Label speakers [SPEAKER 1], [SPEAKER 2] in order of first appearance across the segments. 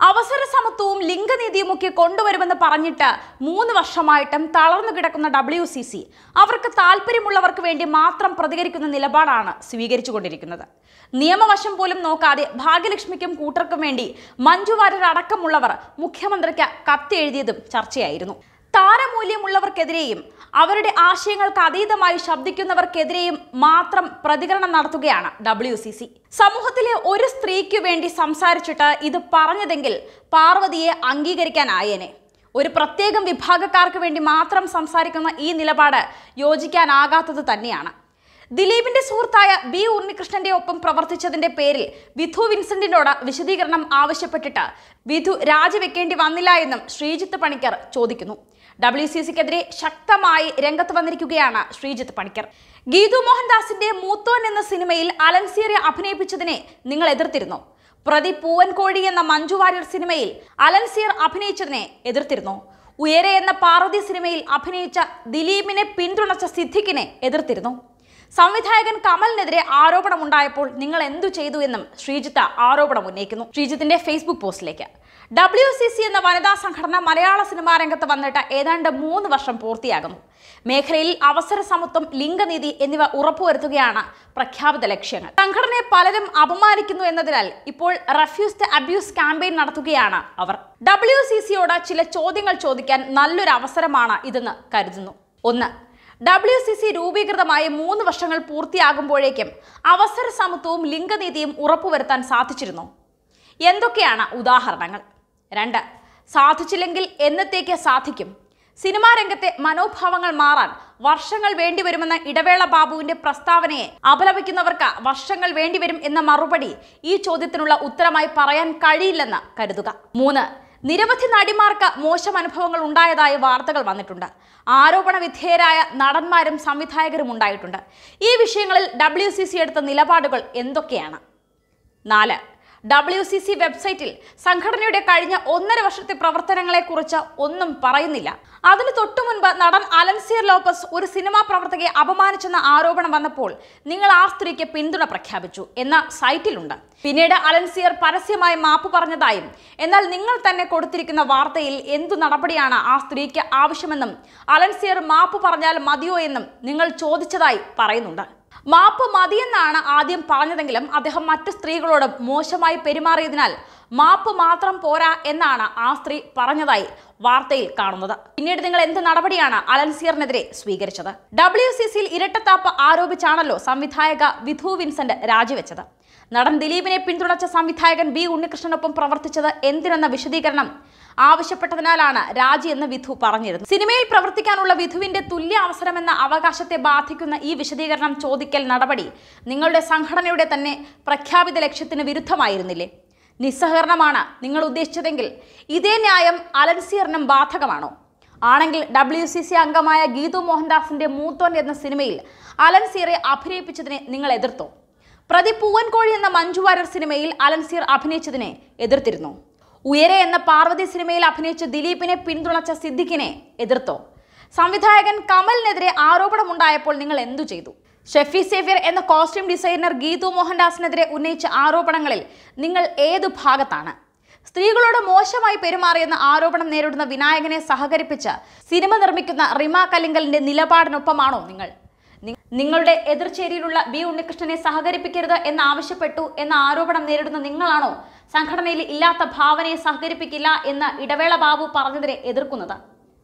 [SPEAKER 1] അവസര സമത്വവും ലിംഗനീതിയും ഒക്കെ കൊണ്ടുവരുമെന്ന് പറഞ്ഞിട്ട് മൂന്ന് വർഷമായിട്ടും തളർന്നു കിടക്കുന്ന ഡബ്ല്യു സി സി അവർക്ക് താല്പര്യമുള്ളവർക്ക് വേണ്ടി മാത്രം പ്രതികരിക്കുന്ന നിലപാടാണ് സ്വീകരിച്ചുകൊണ്ടിരിക്കുന്നത് നിയമവശം പോലും നോക്കാതെ ഭാഗ്യലക്ഷ്മിക്കും കൂട്ടർക്കും വേണ്ടി മഞ്ജു വാര്യർ അടക്കമുള്ളവർ മുഖ്യമന്ത്രിക്ക് കത്ത് എഴുതിയതും ചർച്ചയായിരുന്നു താരമൂല്യമുള്ളവർക്കെതിരെയും അവരുടെ ആശയങ്ങൾക്ക് അതീതമായി ശബ്ദിക്കുന്നവർക്കെതിരെയും മാത്രം പ്രതികരണം നടത്തുകയാണ് ഡബ്ല്യു സി സി സമൂഹത്തിലെ ഒരു സ്ത്രീക്ക് വേണ്ടി സംസാരിച്ചിട്ട് ഇത് പറഞ്ഞതെങ്കിൽ പാർവതിയെ അംഗീകരിക്കാനായേനെ ഒരു പ്രത്യേകം വിഭാഗക്കാർക്ക് വേണ്ടി മാത്രം സംസാരിക്കുന്ന ഈ നിലപാട് യോജിക്കാനാകാത്തത് തന്നെയാണ് ദിലീപിന്റെ സുഹൃത്തായ ബി ഉണ്ണികൃഷ്ണന്റെ ഒപ്പം പ്രവർത്തിച്ചതിന്റെ പേരിൽ വിധു വിൻസെന്റിനോട് വിശദീകരണം ആവശ്യപ്പെട്ടിട്ട് വിധു രാജിവെക്കേണ്ടി വന്നില്ല എന്നും ശ്രീജിത്ത് പണിക്കർ ചോദിക്കുന്നു ഡബ്ല്യു സി സിക്കെതിരെ ശക്തമായി രംഗത്ത് വന്നിരിക്കുകയാണ് ശ്രീജിത്ത് പണിക്കർ ഗീതു മോഹൻദാസിന്റെ മൂത്തോൻ എന്ന സിനിമയിൽ അലൻസിയറെ അഭിനയിപ്പിച്ചതിനെ നിങ്ങൾ എതിർത്തിരുന്നു പ്രതി പൂവൻകോഴി എന്ന മഞ്ജു വാര്യർ സിനിമയിൽ അലൻസിയർ അഭിനയിച്ചതിനെ എതിർത്തിരുന്നു ഉയരെ എന്ന പാർവതി സിനിമയിൽ അഭിനയിച്ച ദിലീപിനെ പിന്തുണച്ച സിദ്ദിഖിനെ എതിർത്തിരുന്നു സംവിധായകൻ കമലിനെതിരെ ആരോപണമുണ്ടായപ്പോൾ നിങ്ങൾ എന്തു ചെയ്തു എന്നും ശ്രീജിത്ത് ആരോപണം ഉന്നയിക്കുന്നു ശ്രീജിത്തിന്റെ ഫേസ്ബുക്ക് പോസ്റ്റിലേക്ക് ഡബ്ല്യു സി സി എന്ന വനിതാ സംഘടന മലയാള സിനിമാ രംഗത്ത് വന്നിട്ട് ഏതാണ്ട് മൂന്ന് വർഷം പൂർത്തിയാകുന്നു മേഖലയിൽ അവസര സമത്വം ലിംഗനീതി എന്നിവ ഉറപ്പുവരുത്തുകയാണ് പ്രഖ്യാപിത ലക്ഷ്യങ്ങൾ സംഘടനയെ പലരും അപമാനിക്കുന്നു എന്നതിനാൽ ഇപ്പോൾ റഫ്യൂസ് ദ അബ്യൂസ് ക്യാമ്പയിൻ നടത്തുകയാണ് അവർ ഡബ്ല്യു സി സിയോട് ചില ചോദ്യങ്ങൾ ചോദിക്കാൻ നല്ലൊരു അവസരമാണ് ഇതെന്ന് കരുതുന്നു ഒന്ന് ഡബ്ല്യു സി സി രൂപീകൃതമായി മൂന്ന് വർഷങ്ങൾ പൂർത്തിയാകുമ്പോഴേക്കും അവസര സമത്വവും ലിംഗനീതിയും ഉറപ്പുവരുത്താൻ സാധിച്ചിരുന്നു എന്തൊക്കെയാണ് ഉദാഹരണങ്ങൾ രണ്ട് സാധിച്ചില്ലെങ്കിൽ എന്നത്തേക്ക് സാധിക്കും സിനിമാ രംഗത്തെ മനോഭാവങ്ങൾ മാറാൻ വർഷങ്ങൾ വേണ്ടിവരുമെന്ന ഇടവേള ബാബുവിന്റെ പ്രസ്താവനയെ അപലപിക്കുന്നവർക്ക് വർഷങ്ങൾ വേണ്ടിവരും എന്ന മറുപടി ഈ ചോദ്യത്തിനുള്ള ഉത്തരമായി പറയാൻ കഴിയില്ലെന്ന് കരുതുക മൂന്ന് നിരവധി നടിമാർക്ക് മോശം അനുഭവങ്ങൾ ഉണ്ടായതായി വാർത്തകൾ വന്നിട്ടുണ്ട് ആരോപണ വിധേയരായ നടന്മാരും സംവിധായകരും ഉണ്ടായിട്ടുണ്ട് ഈ വിഷയങ്ങളിൽ ഡബ്ല്യു സി സി എടുത്ത നിലപാടുകൾ എന്തൊക്കെയാണ് നാല് ഡബ്ല്യു സി സി വെബ്സൈറ്റിൽ സംഘടനയുടെ കഴിഞ്ഞ ഒന്നര വർഷത്തെ പ്രവർത്തനങ്ങളെക്കുറിച്ച് ഒന്നും പറയുന്നില്ല അതിന് തൊട്ടു മുൻപ് നടൻ അലൻസിയർ ലോപ്പസ് ഒരു സിനിമാ പ്രവർത്തകയെ അപമാനിച്ചെന്ന ആരോപണം വന്നപ്പോൾ നിങ്ങൾ ആ സ്ത്രീക്ക് പിന്തുണ പ്രഖ്യാപിച്ചു എന്ന സൈറ്റിലുണ്ട് പിന്നീട് അലൻസിയർ പരസ്യമായി മാപ്പ് പറഞ്ഞതായും എന്നാൽ നിങ്ങൾ തന്നെ കൊടുത്തിരിക്കുന്ന വാർത്തയിൽ എന്തു നടപടിയാണ് ആ സ്ത്രീക്ക് ആവശ്യമെന്നും അലൻസിയർ മാപ്പ് പറഞ്ഞാൽ മതിയോ എന്നും നിങ്ങൾ ചോദിച്ചതായി പറയുന്നുണ്ട് മാപ്പ് മതിയെന്നാണ് ആദ്യം പറഞ്ഞതെങ്കിലും അദ്ദേഹം മറ്റു സ്ത്രീകളോട് മോശമായി പെരുമാറിയതിനാൽ മാപ്പ് മാത്രം പോരാ എന്നാണ് ആ സ്ത്രീ പറഞ്ഞതായി വാർത്തയിൽ കാണുന്നത് പിന്നീട് നിങ്ങൾ എന്ത് നടപടിയാണ് അലൻസിയറിനെതിരെ സ്വീകരിച്ചത് ഡബ്ല്യു സി സിയിൽ ഇരട്ടത്താപ്പ് ആരോപിച്ചാണല്ലോ സംവിധായക വിധു വിൻസെന്റ് രാജിവെച്ചത് നടൻ ദിലീപിനെ പിന്തുണച്ച സംവിധായകൻ ബി ഉണ്ണികൃഷ്ണനൊപ്പം പ്രവർത്തിച്ചത് എന്തിനെന്ന വിശദീകരണം ആവശ്യപ്പെട്ടതിനാലാണ് രാജി എന്ന് വിധു പറഞ്ഞിരുന്നു സിനിമയിൽ പ്രവർത്തിക്കാനുള്ള വിധുവിന്റെ തുല്യ അവസരമെന്ന അവകാശത്തെ ബാധിക്കുന്ന ഈ വിശദീകരണം ചോദിക്കൽ നടപടി നിങ്ങളുടെ സംഘടനയുടെ തന്നെ പ്രഖ്യാപിത ലക്ഷ്യത്തിന് വിരുദ്ധമായിരുന്നില്ലേ നിസ്സഹകരണമാണ് നിങ്ങൾ ഉദ്ദേശിച്ചതെങ്കിൽ ഇതേ ന്യായം അലൻസിയറിനും ബാധകമാണോ ആണെങ്കിൽ ഡബ്ല്യു സി സി അംഗമായ ഗീതു മോഹൻദാസിന്റെ മൂത്തോൻ എന്ന സിനിമയിൽ അലൻസിയറെ അഭിനയിപ്പിച്ചതിനെ നിങ്ങൾ എതിർത്തോ പ്രതി പൂവൻകോഴി എന്ന മഞ്ജു വാര്യർ സിനിമയിൽ അലൻസിയർ അഭിനയിച്ചതിനെ എതിർത്തിരുന്നു ഉയരെ എന്ന പാർവതി സിനിമയിൽ അഭിനയിച്ച ദിലീപിനെ പിന്തുണച്ച സിദ്ദിഖിനെ എതിർത്തോ സംവിധായകൻ കമലിനെതിരെ ആരോപണമുണ്ടായപ്പോൾ നിങ്ങൾ എന്തു ചെയ്തു ഷെഫി സേവ്യർ എന്ന കോസ്റ്റ്യൂം ഡിസൈനർ ഗീതു മോഹൻദാസിനെതിരെ ഉന്നയിച്ച ആരോപണങ്ങളിൽ നിങ്ങൾ ഏതു ഭാഗത്താണ് സ്ത്രീകളോട് മോശമായി പെരുമാറിയെന്ന ആരോപണം നേരിടുന്ന വിനായകനെ സഹകരിപ്പിച്ച് സിനിമ നിർമ്മിക്കുന്ന റിമ കലിങ്കലിന്റെ നിലപാടിനൊപ്പമാണോ നിങ്ങൾ നി- നിങ്ങളുടെ എതിർചേരിയിലുള്ള ബി ഉണ്ണികൃഷ്ണനെ സഹകരിപ്പിക്കരുത് എന്ന് ആവശ്യപ്പെട്ടു എന്ന ആരോപണം നേരിടുന്ന നിങ്ങളാണോ സംഘടനയിൽ ഇല്ലാത്ത ഭാവനയെ സഹകരിപ്പിക്കില്ല എന്ന് ഇടവേള ബാബു പറഞ്ഞതിനെ എതിർക്കുന്നത്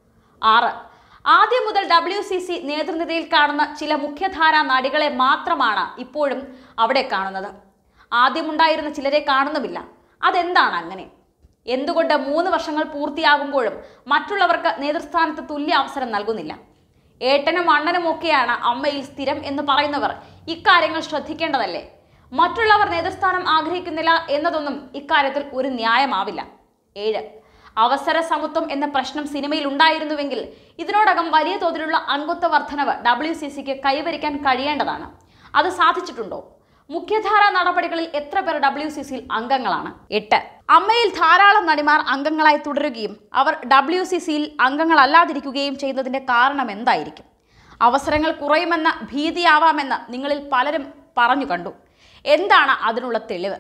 [SPEAKER 1] ആറ് ആദ്യം മുതൽ ഡബ്ല്യു സി സി നേതൃനിരയിൽ കാണുന്ന ചില മുഖ്യധാരാ നടികളെ മാത്രമാണ് ഇപ്പോഴും അവിടെ കാണുന്നത് ആദ്യമുണ്ടായിരുന്ന ചിലരെ കാണുന്നുമില്ല അതെന്താണ് അങ്ങനെ എന്തുകൊണ്ട് മൂന്ന് വർഷങ്ങൾ പൂർത്തിയാകുമ്പോഴും മറ്റുള്ളവർക്ക് നേതൃസ്ഥാനത്ത് തുല്യ അവസരം നൽകുന്നില്ല ഏട്ടനും അണ്ണനും ഒക്കെയാണ് അമ്മയിൽ സ്ഥിരം എന്ന് പറയുന്നവർ ഇക്കാര്യങ്ങൾ ശ്രദ്ധിക്കേണ്ടതല്ലേ മറ്റുള്ളവർ നേതൃസ്ഥാനം ആഗ്രഹിക്കുന്നില്ല എന്നതൊന്നും ഇക്കാര്യത്തിൽ ഒരു ന്യായമാവില്ല ഏഴ് അവസര സമത്വം എന്ന പ്രശ്നം സിനിമയിൽ ഉണ്ടായിരുന്നുവെങ്കിൽ ഇതിനോടകം വലിയ തോതിലുള്ള അംഗത്വ വർധനവ് ഡബ്ല്യു സി സിക്ക് കൈവരിക്കാൻ കഴിയേണ്ടതാണ് അത് സാധിച്ചിട്ടുണ്ടോ മുഖ്യധാര നടപടികളിൽ എത്ര പേർ ഡബ്ല്യു സി സിയിൽ അംഗങ്ങളാണ് എട്ട് അമ്മയിൽ ധാരാളം നടിമാർ അംഗങ്ങളായി തുടരുകയും അവർ ഡബ്ല്യു സി സിയിൽ അംഗങ്ങളല്ലാതിരിക്കുകയും ചെയ്യുന്നതിന്റെ കാരണം എന്തായിരിക്കും അവസരങ്ങൾ കുറയുമെന്ന ഭീതിയാവാമെന്ന് നിങ്ങളിൽ പലരും പറഞ്ഞു കണ്ടു എന്താണ് അതിനുള്ള തെളിവ്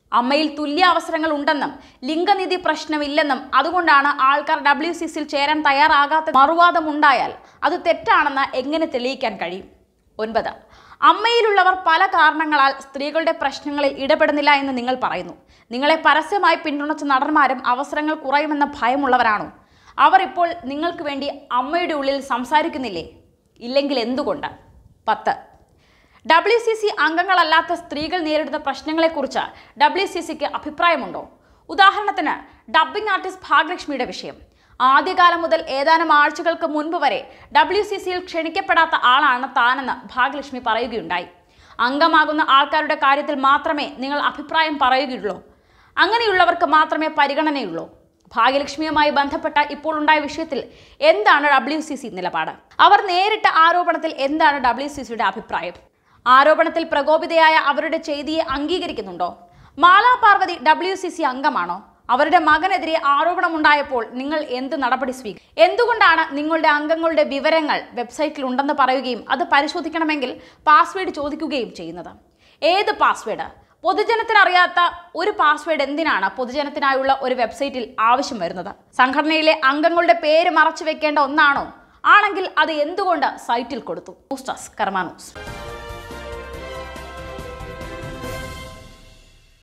[SPEAKER 1] അമ്മയിൽ തുല്യ അവസരങ്ങൾ ഉണ്ടെന്നും ലിംഗനീതി പ്രശ്നമില്ലെന്നും അതുകൊണ്ടാണ് ആൾക്കാർ ഡബ്ല്യു സി സിയിൽ ചേരാൻ തയ്യാറാകാത്ത മറുവാദമുണ്ടായാൽ അത് തെറ്റാണെന്ന് എങ്ങനെ തെളിയിക്കാൻ കഴിയും ഒൻപത് അമ്മയിലുള്ളവർ പല കാരണങ്ങളാൽ സ്ത്രീകളുടെ പ്രശ്നങ്ങളിൽ ഇടപെടുന്നില്ല എന്ന് നിങ്ങൾ പറയുന്നു നിങ്ങളെ പരസ്യമായി പിന്തുണച്ച നടന്മാരും അവസരങ്ങൾ കുറയുമെന്ന ഭയമുള്ളവരാണോ അവർ ഇപ്പോൾ നിങ്ങൾക്ക് വേണ്ടി അമ്മയുടെ ഉള്ളിൽ സംസാരിക്കുന്നില്ലേ ഇല്ലെങ്കിൽ എന്തുകൊണ്ട് പത്ത് ഡബ്ല്യു സി സി അംഗങ്ങളല്ലാത്ത സ്ത്രീകൾ നേരിടുന്ന പ്രശ്നങ്ങളെക്കുറിച്ച് ഡബ്ല്യു സി സിക്ക് അഭിപ്രായമുണ്ടോ ഉദാഹരണത്തിന് ഡബ്ബിംഗ് ആർട്ടിസ്റ്റ് ഭാഗ്യലക്ഷ്മിയുടെ വിഷയം ആദ്യകാലം മുതൽ ഏതാനും ആഴ്ചകൾക്ക് മുൻപ് വരെ ഡബ്ല്യു സി സിയിൽ ക്ഷണിക്കപ്പെടാത്ത ആളാണ് താനെന്ന് ഭാഗ്യലക്ഷ്മി പറയുകയുണ്ടായി അംഗമാകുന്ന ആൾക്കാരുടെ കാര്യത്തിൽ മാത്രമേ നിങ്ങൾ അഭിപ്രായം പറയുകയുള്ളൂ അങ്ങനെയുള്ളവർക്ക് മാത്രമേ പരിഗണനയുള്ളൂ ഭാഗ്യലക്ഷ്മിയുമായി ബന്ധപ്പെട്ട ഇപ്പോൾ ഉണ്ടായ വിഷയത്തിൽ എന്താണ് ഡബ്ല്യു സി സി നിലപാട് അവർ നേരിട്ട ആരോപണത്തിൽ എന്താണ് ഡബ്ല്യു സി സിയുടെ അഭിപ്രായം ആരോപണത്തിൽ പ്രകോപിതയായ അവരുടെ ചെയ്തിയെ അംഗീകരിക്കുന്നുണ്ടോ Mala Parvathi W C C അംഗമാണോ അവരുടെ മകനെതിരെ ആരോപണമുണ്ടായപ്പോൾ നിങ്ങൾ എന്ത് നടപടി സ്വീകരിക്കും എന്തുകൊണ്ടാണ് നിങ്ങളുടെ അംഗങ്ങളുടെ വിവരങ്ങൾ വെബ്സൈറ്റിൽ ഉണ്ടെന്ന് പറയുകയും അത് പരിശോധിക്കണമെങ്കിൽ പാസ്വേഡ് ചോദിക്കുകയും ചെയ്യുന്നത് ഏത് പാസ്വേഡ് പൊതുജനത്തിന് അറിയാത്ത ഒരു പാസ്വേഡ് എന്തിനാണ് പൊതുജനത്തിനായുള്ള ഒരു വെബ്സൈറ്റിൽ ആവശ്യം വരുന്നത് സംഘടനയിലെ അംഗങ്ങളുടെ പേര് മറച്ചു വെക്കേണ്ട ഒന്നാണോ ആണെങ്കിൽ അത് എന്തുകൊണ്ട് സൈറ്റിൽ കൊടുത്തു ന്യൂസ് ഡെസ്ക് കർമാ ന്യൂസ്